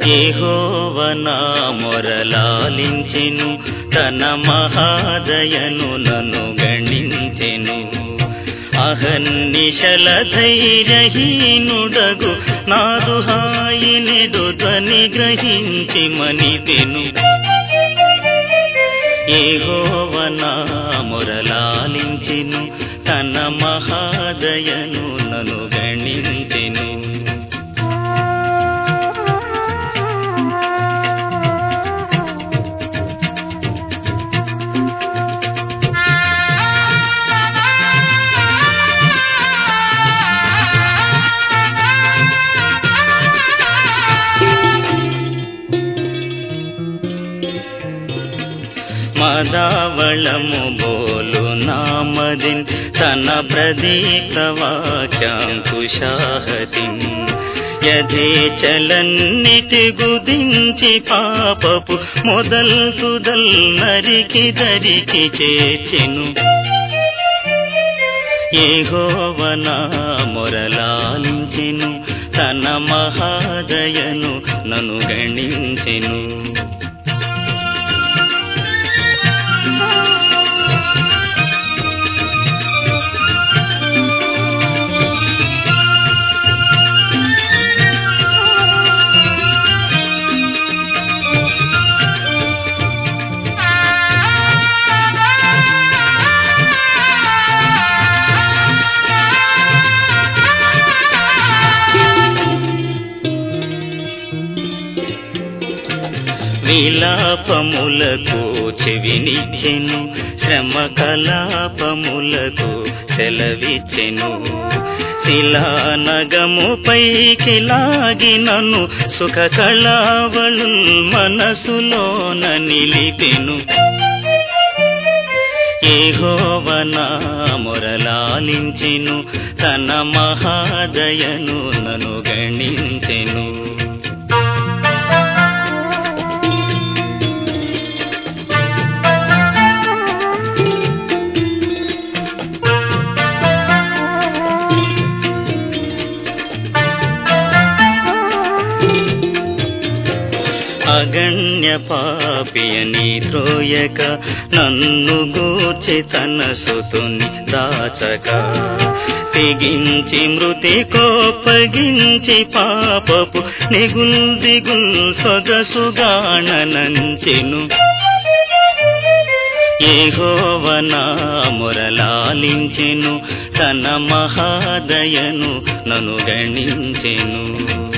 ఏహోవనా మొరలాలించెను తన మహాదయను నన్ను గణించెను అహర్నిశల ధైర్యహీనుడగు నాదు హాయినిడు ధ్వని గ్రహించి మనిపెను ఏహోవనా మొరలాలించెను తన మహాదయను నన్ను గణించెను మదావళము బోలు నామదిన్ తన ప్రదీప్త వాక్యాంకుశాహతిన్ యథేచలన్నిటి గుదించి పాపపు మొదల్ తుదల్ నరికి దరికి చేర్చెను ఏహోవనా మొరలాలించెను తన మహాదయను నన్ను గణించెను విలాపములకు చెవినిచ్చెను శ్రమ కలాపములకు సెలవిచ్చెను శిలానగము పైకి లాగినను సుఖ కళావళు మనసులోన నిలిపెను ఏహోవనా మొరలాలించెను తన మహాదయను నను గణించెను అగణ్య పాపియని త్రోయక నన్ను గూర్చి తన సుతుని దాచక తెగించి మృతి కోపగించి పాపపు నిగుల్ దిగుల్ సొగసుగాణనంచెను ఏహోవనా మొరలాలించెను తన మహాదయను నను గణించెను